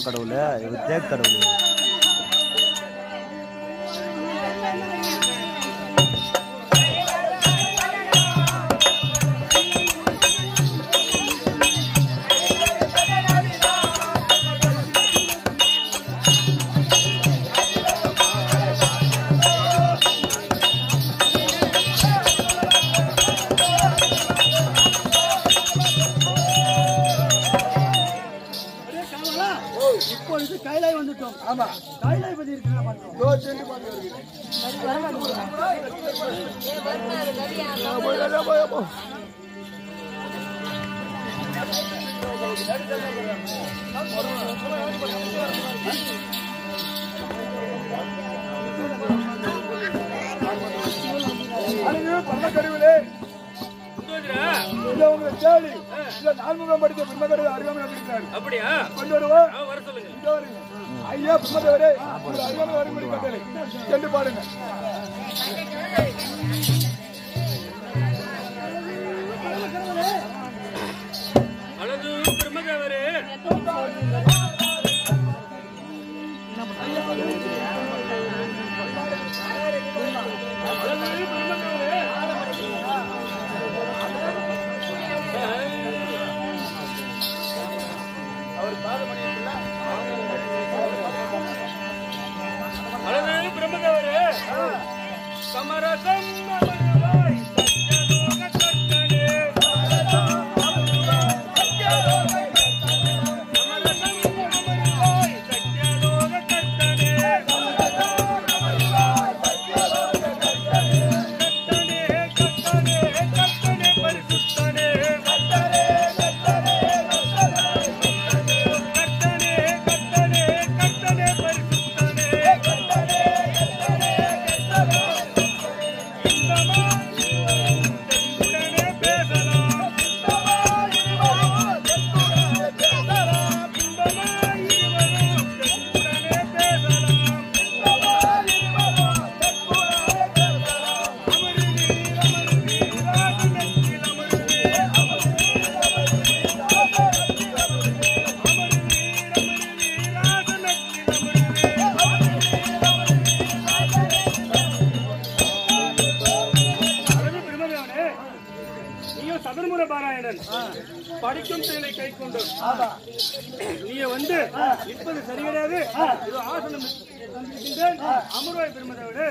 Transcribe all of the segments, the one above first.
கடவுள் இவர் தேக் கடவுள் அப்படியே காவலா? இப்பொழுது கைலாய் வந்துட்டோம் ஆமா கைலாய் பத்தி இருக்கிற பார்த்தோம் பள்ளக்கருவிலே இல்ல உங்களை தேடி இல்ல நான்முகம் படித்த பின்னக்கடவு அருகாமல் வந்திருக்கிறார் அப்படியா கொண்டு வருவா ஆ, வர சொல்லுங்க இதோ வருங்க. ஐயா பிரம்மதேவரே உங்கள் அருகாமல் வரும்படி கட்டளை சென்று பாருங்க அழகு பிரம்மதேவரே அழகு பிரம்மதேவரே அழகு பிரம்மதேவரே சமரசம் அமர்வாய் சத்யலோக கர்த்தனே அழகு பிரம்மதேவனே, நீயும் சதுர்முக பாராயணன் படிக்கும் செயலை கை கொண்டு நீ வந்து நிற்பது சரி கிடையாது இது ஆசனம் தந்திருக்கின்றேன் அமர்வாய் பிரம்மதேவனே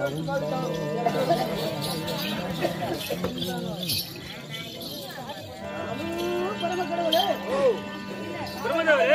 பிரம்மதேவரே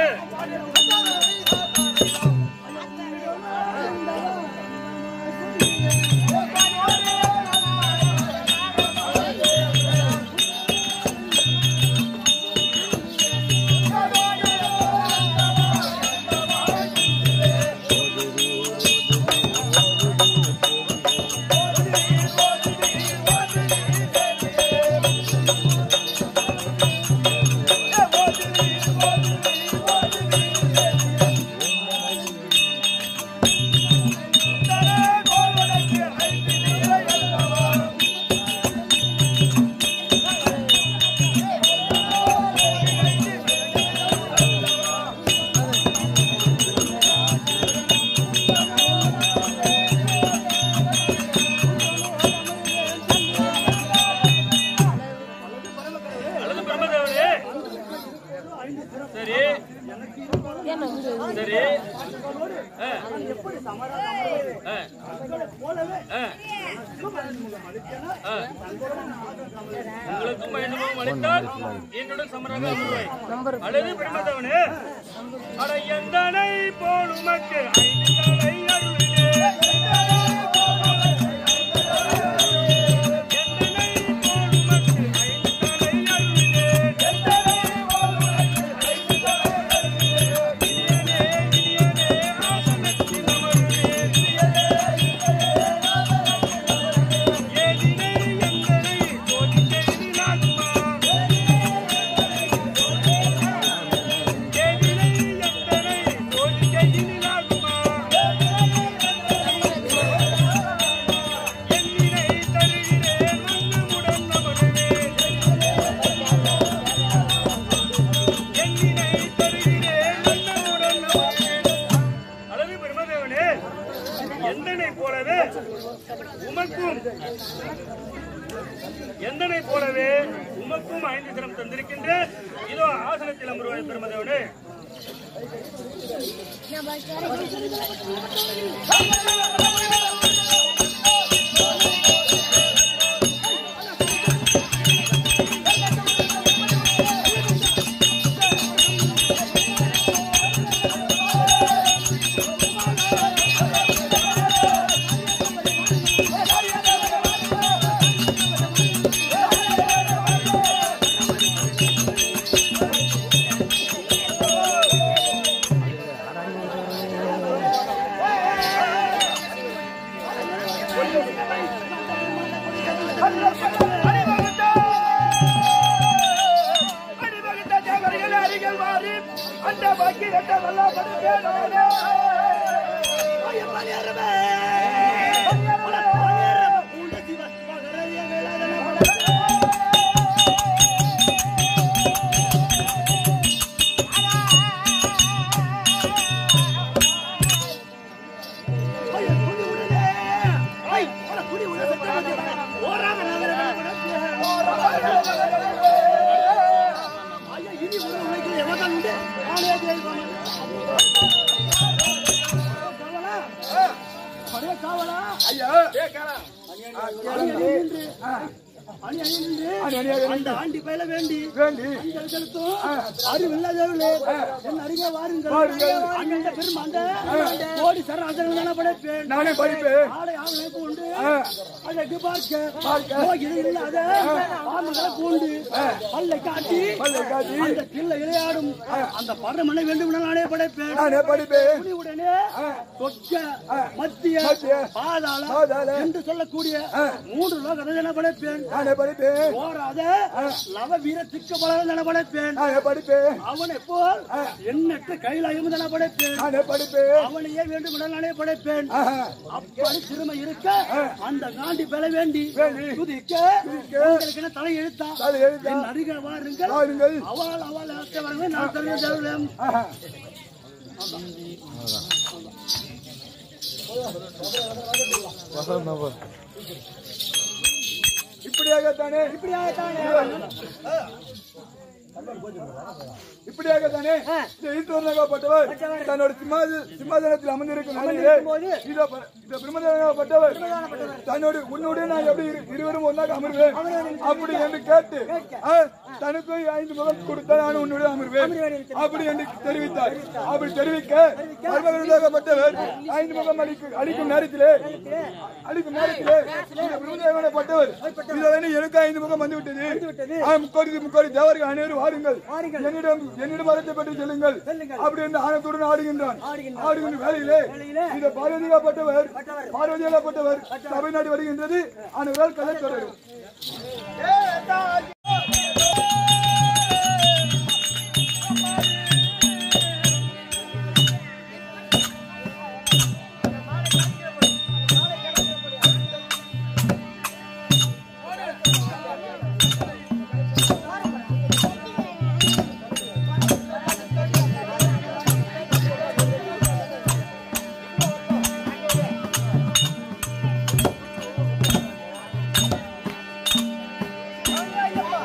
அழகு பிரம்மதேவரே சரி சரி ஆ. ஆ. ஆ. ஆ. உங்களுக்கும் பயணமும் அளித்தால் என்னுடன் சமராக அமர்வாய். அழகு பிரம்மதேவனே அட எந்தனை போல் உமக்கு ஐந்து தலை அருளினே. எந்தனை போல் உமக்கு ஐந்து தலை அருளினே. இனியனே, இனியனே, ஆசனத்தில் அமருவே. ஏதினை எந்தனை தோழி செய்தினாகுமா? ஏதினை எந்தனை தோழி செய்தினாகுமா? எந்தனை போலவே உமக்கும் எந்தனை போலவே உமக்கும் ஐந்து சிரம் தந்திருக்கின்ற இதோ ஆசனத்தில் அமர்வாய் பெருமதேவனே காவலா ஐயா அணி அணி நின்று அணி அணி நின்று அணி அணியாக அந்த ஆண்டி பயில வேண்டி வேண்டி நீங்கள் செலுத்தும் அறிவில்லாதவர்களே என் அருகே வாருங்கள் வாருங்கள். அண்ணன் பெருமாண்ட கோடி சராசரங்கள் தானே படைப்பேன் நானே படிப்பேன் ஆடை ஆவணம் உண்டு ஆ. அழகு பார்க்க பார்க்க. நோய் இல்லாத ஆண்களை பூண்டு பல்லை காட்டி பல்லை காட்டி. அந்த பிள்ளை விளையாடும் அந்த பரமனை வேண்டும் என நானே படைப்பேன் நானே படிப்பேன் உடனே தொக்க மத்திய மத்திய, பாதாள பாதாள என்று சொல்லக்கூடிய மூன்று லோகத்தை என படைப்பேன் நானே படிப்பேன் போராத லவ வீர திக்க பலன் என படைப்பேன் நானே படிப்பேன் அவனை போல் எண்ணற்ற கைலாயும் என படைப்பேன் நானே படிப்பேன் அவனையே வேண்டும் என நானே படைப்பேன் ஆஹா. அப்படி சிறுமை இருக்க அந்த காண்டி பெற வேண்டி வேண்டி. துதிக்க துதிக்க. உங்களுக்கு என்ன தலை எழுத்தா தலை எழுத்தா. என் அருகே வாருங்கள் வாருங்கள். அவள் அவள் வரவே நான் தருவேன் தருவேன் ஆஹா. இப்படியாகத்தானே இப்படியாகத்தானே இப்படியாகத்தானே இந்த ஈஸ்வரனாகப்பட்டவர் தன்னோட சிம்மாத சிம்மாசனத்தில் அமர்ந்திருக்கும் நிலையிலே இதோ ப- இந்த பிரம்மதேவனாகப்பட்டவர் தன்னோட உன்னோட நான் எப்படி இரு- இருவரும் ஒன்றாக அமர்வேன் அப்படி என்று கேட்டு ஆ, தனக்கு ஐந்து முகம் கொடுத்தால் நான் உன்னோட அமர்வேன் அப்படி என்று தெரிவித்தார் அப்படி தெரிவிக்க பரமவிருதாகப்பட்டவர் ஐந்து முகம் அளிக்கும் அளிக்கும் நேரத்திலே அளிக்கும் நேரத்திலே இந்த பிரம்மதேவனாகப்பட்டவர் இதை வேண்டி எனக்கு ஐந்து முகம் வந்து விட்டது ஆ, முக்கோடி முக்கோடி தேவர்கள் அனைவரும் வாருங்கள் என்னிடம் என்னிடம் வரத்தை பற்றி செல்லுங்கள் அப்படி என்று ஆனத்துடன் ஆடுகின்றான் ஆடுகின்ற வேலையிலே இந்த பார்வதியாப்பட்டவர் பார்வதியாப்பட்டவர் சபை நாடி வருகின்றது அனைவரால் கதை தொடரும் ஐயப்பா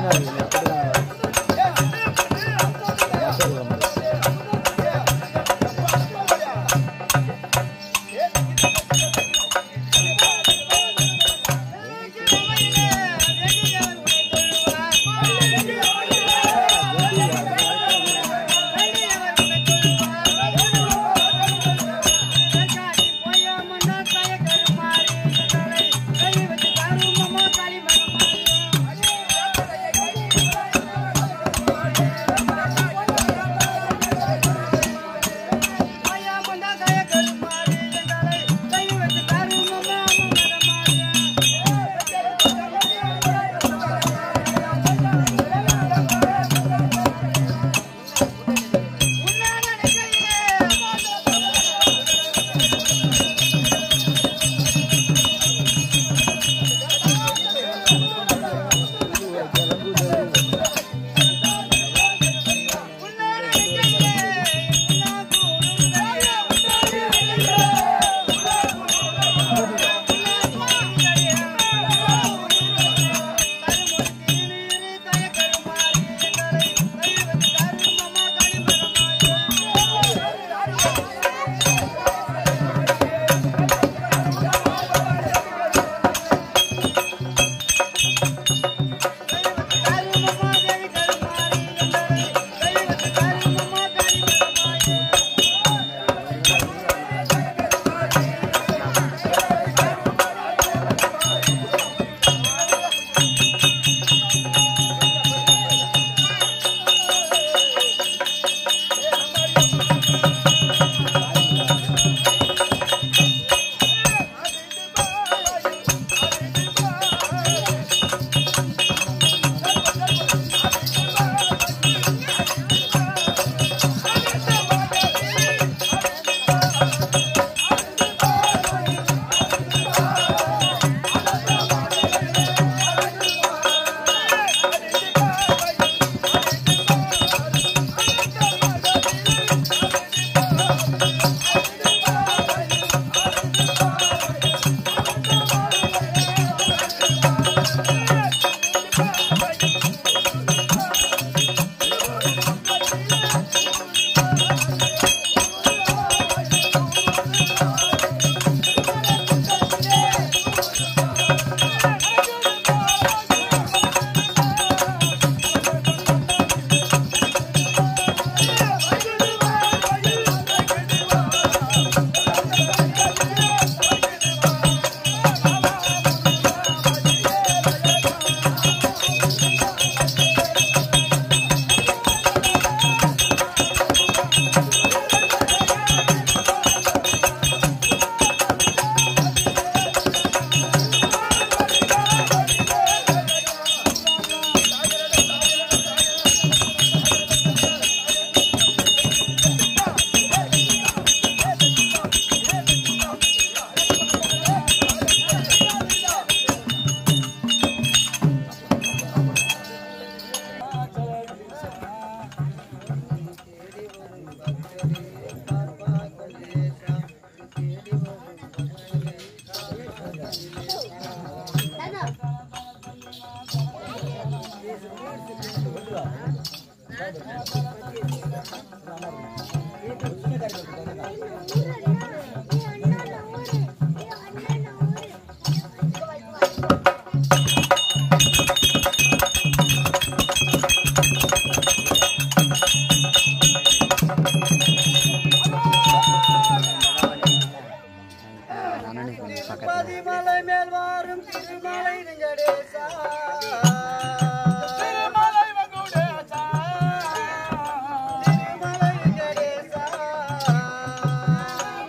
பதிமலை மேல் வாரும் திருமலை வெங்கடேசா திருமலை வெங்கடேசா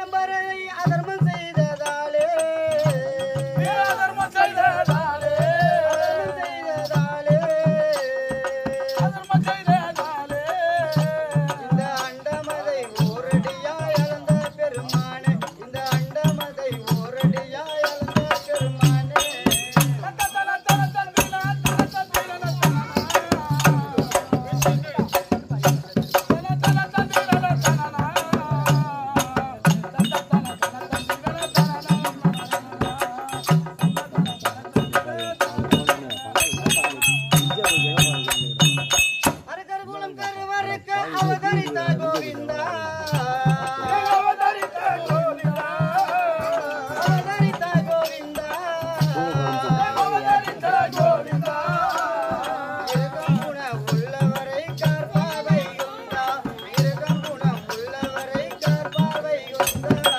பரம்பரை அதர்மம் செய்ததாலே தர்மம் செய்ததாலே அதர்மம் செய்ததாலே தர்மம் செய்ததாலே இந்த அண்டமதை ஓரடியாய் அளந்த பெருமானே இந்த அண்டமதை ஓரடியாய் அளந்த பெருமானே தன தன தந்தினா தன தந்தினா தன தன தந்தினா தன அரக்கர்குலம் கருவறுக்க அவதரித்த கோவிந்தா அவதரித்த கோவிந்தா அவதரித்த கோவிந்தா அவதரித்த கோவிந்தா மிருகம் குணம் உள்ளவரை கற்பாவை உண்டா மிருகம் குணம் உள்ளவரை கற்பாவை உண்டா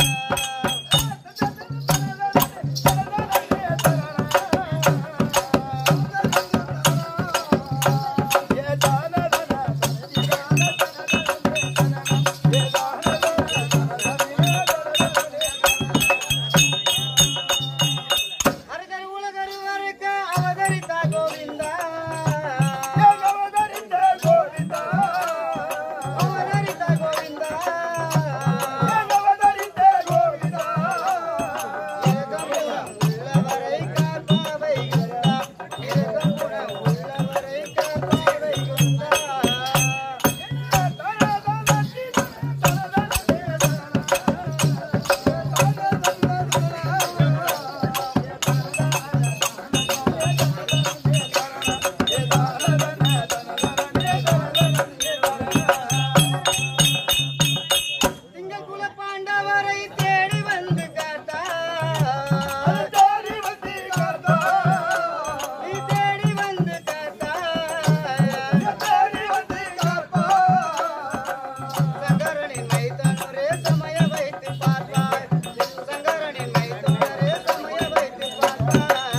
அரக்கர் உலகருவருக்க அவதரித்த கோவிந்தா அவதரித்த கோவிந்தா அவதரித்த கோவிந்தா அவதரித்த கோவிந்தா மிருகம் குணம் உள்ளவரை கற்பாவை உண்டா மிருகம் குணம் உள்ளவரை கற்பாவை உண்டா திங்கள் குல பாண்டவரை தேடி வந்து காத்தா நீ தேடி வந்து காத்தா சங்கரனின் மைத்தனரே சமய வைத்து பார்ப்பாய் சங்கரனின் மைத்தனரே சமய வைத்து பார்ப்பாய்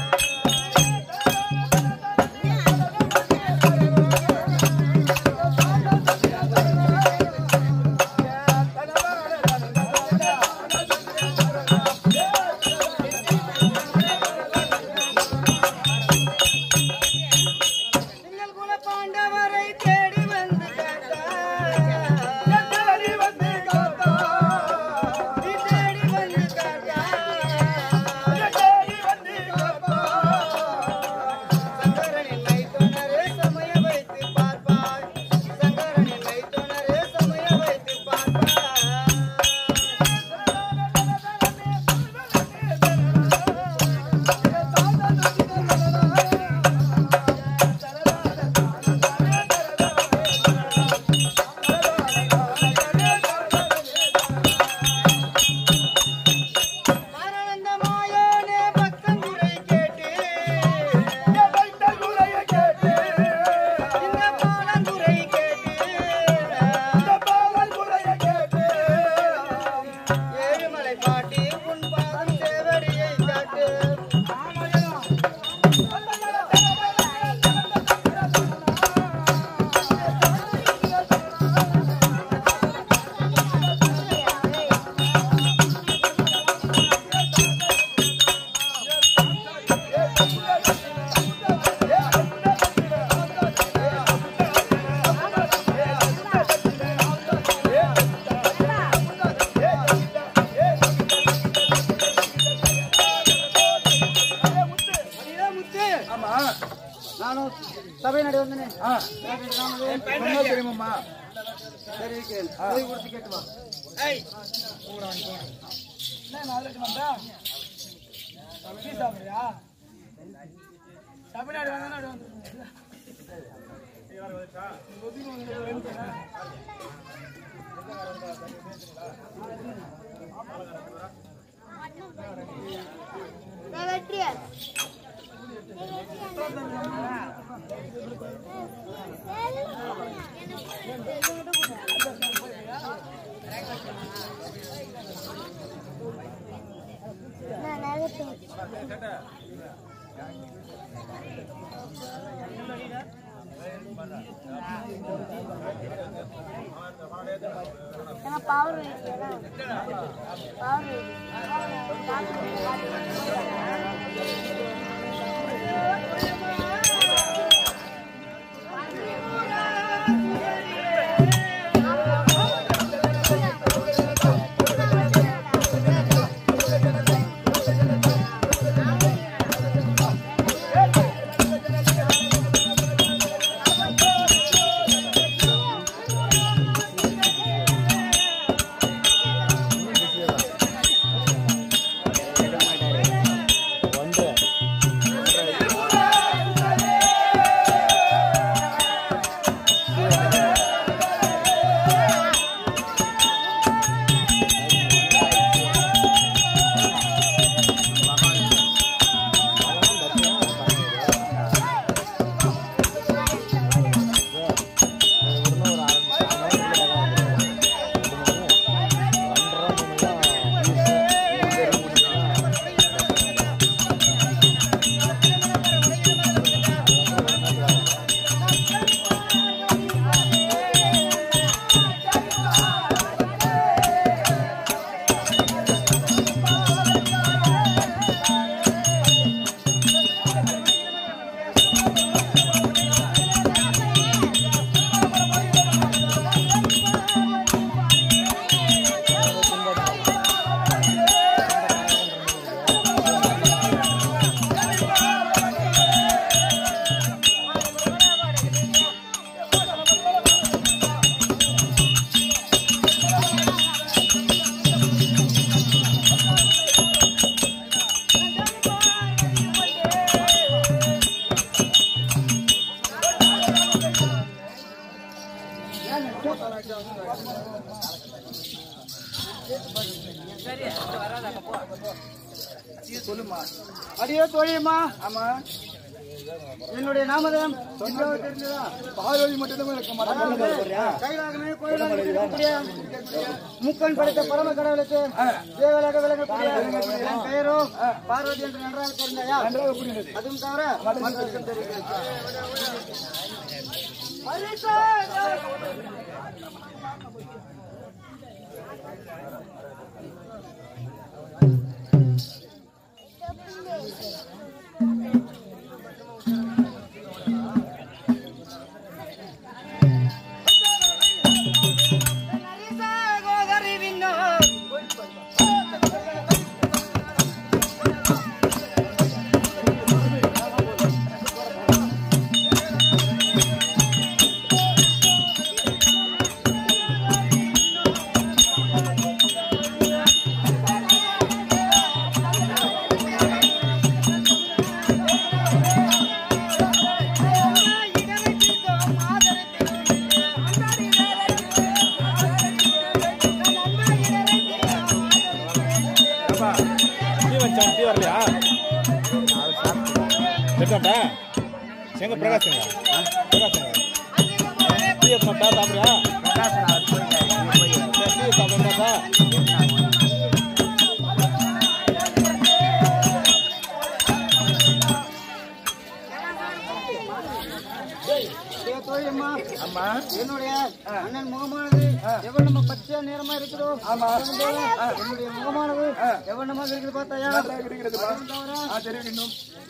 திங்கள் குல பாண்டவரை தேடி வந்து காத்தா நீ தேடி வந்து காத்தா சங்கரனின் மைத்தனரே சமய வைத்து பார்ப்பாய் சங்கரனின் மைத்தனரே சமய வைத்து பார்ப்பாய் ஆனந்த மாயோனே பக்தன் குறை கேட்டு இந்த பாலன் குறை கேட்டு ஏழுமலை பாட்டி உன் பாதம் சேவடியை காட்டு அடியே முத்து ஆமா நானும் சபை நடி வந்தனே ஆ சொன்னா தெரியுமாம்மா சரி கேள் போய் கொடுத்து கேட்டு வா என்ன நாளைக்கு வந்தா டீ சாப்பிடுறியா தமிழ்நாடு வந்தா வந்து வெற்றியார் நான் நகர்த்தேன் ஏன்னா பவர் வைக்கல பவர் வந்து அடியே தோழியம்மா ஆமா என்னுடைய நாமதம் இன்னொரு தெரிஞ்சதா பார்வதி மட்டும்தான் இருக்க மாட்டாங்க கைலாகமே கோயிலாக இருக்கக்கூடிய முக்கன் படைத்த பரம கடவுளுக்கு தேவலாக விளங்கக்கூடிய என் பெயரோ பார்வதி என்று நன்றாக தெரிந்தாயா நன்றாக புரிந்தது அதுவும் தவிர மற்றவருக்கும் தெரிகிறது டீ வச்சான் டீ வரலையா எடுத்தாட்டா எங்க பிரகாஷுங்க பிரகாஷுங்க டீ எடுத்தாட்டா சாப்பிடுறியா சரி, டீ சாப்பிடுறாட்டா ஏ தோழியம்மா ஆமா என்னுடைய அண்ணன் முகமானது எவ்வளவு நம்ம பச்சை நேரமா இருக்குதோ ஆமா. என்னுடைய முகமானது எவ்வளவு இருக்குது பார்த்தாயா நன்றாக இருக்கிறதுப்பா ஆ தெரியும் இன்னும்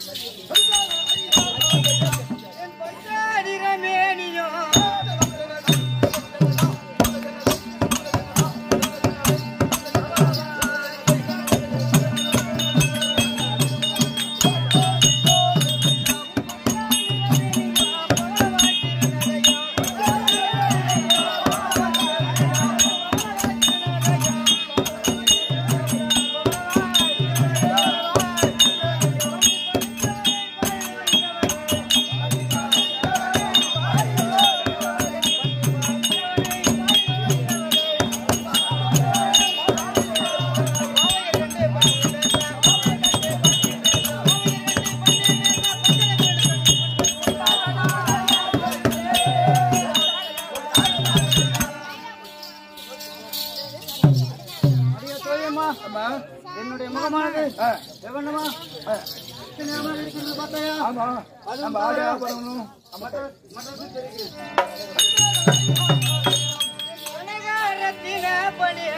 அடியே தோழியம்மா ஆமா என்னுடைய முகமானது ஆ, எவ்வளமா பச்சை நேரமா இருக்கிறது பார்த்தாயா ஆமா நம்ம ஆடியா பண்ணணும் மற்ற மற்றது தெரியுது உலகார ரத்தின பலியா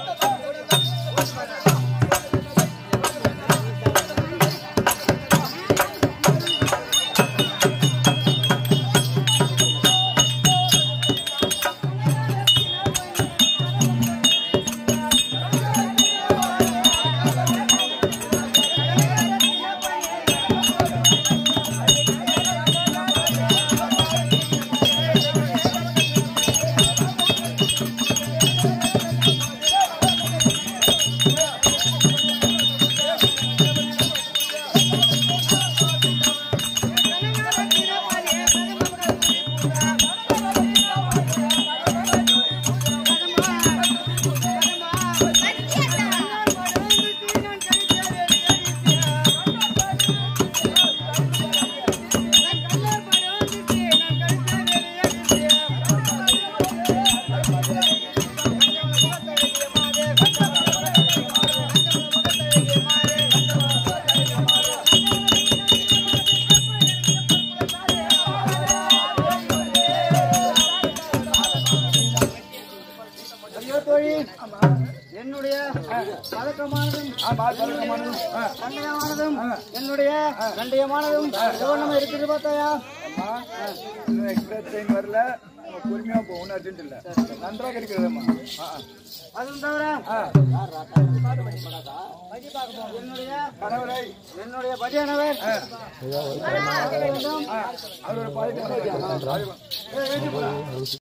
ஐயோ தோழி என்னுடைய பழக்கமானதும் கண்டையமானதும் என்னுடைய கண்டையமானதும் கவனமா இருக்குது பார்த்தாயா இன்னும் எக்ஸ்பிரஸ் ட்ரெயின் வரல நம்ம பொறுமையா போகணும் அர்ஜென்ட் இல்ல நன்றாக இருக்கிறதம்மா அதுவும் தவிர என்னுடைய கணவரை என்னுடைய பதியானவர் அவரோட பாதிப்பு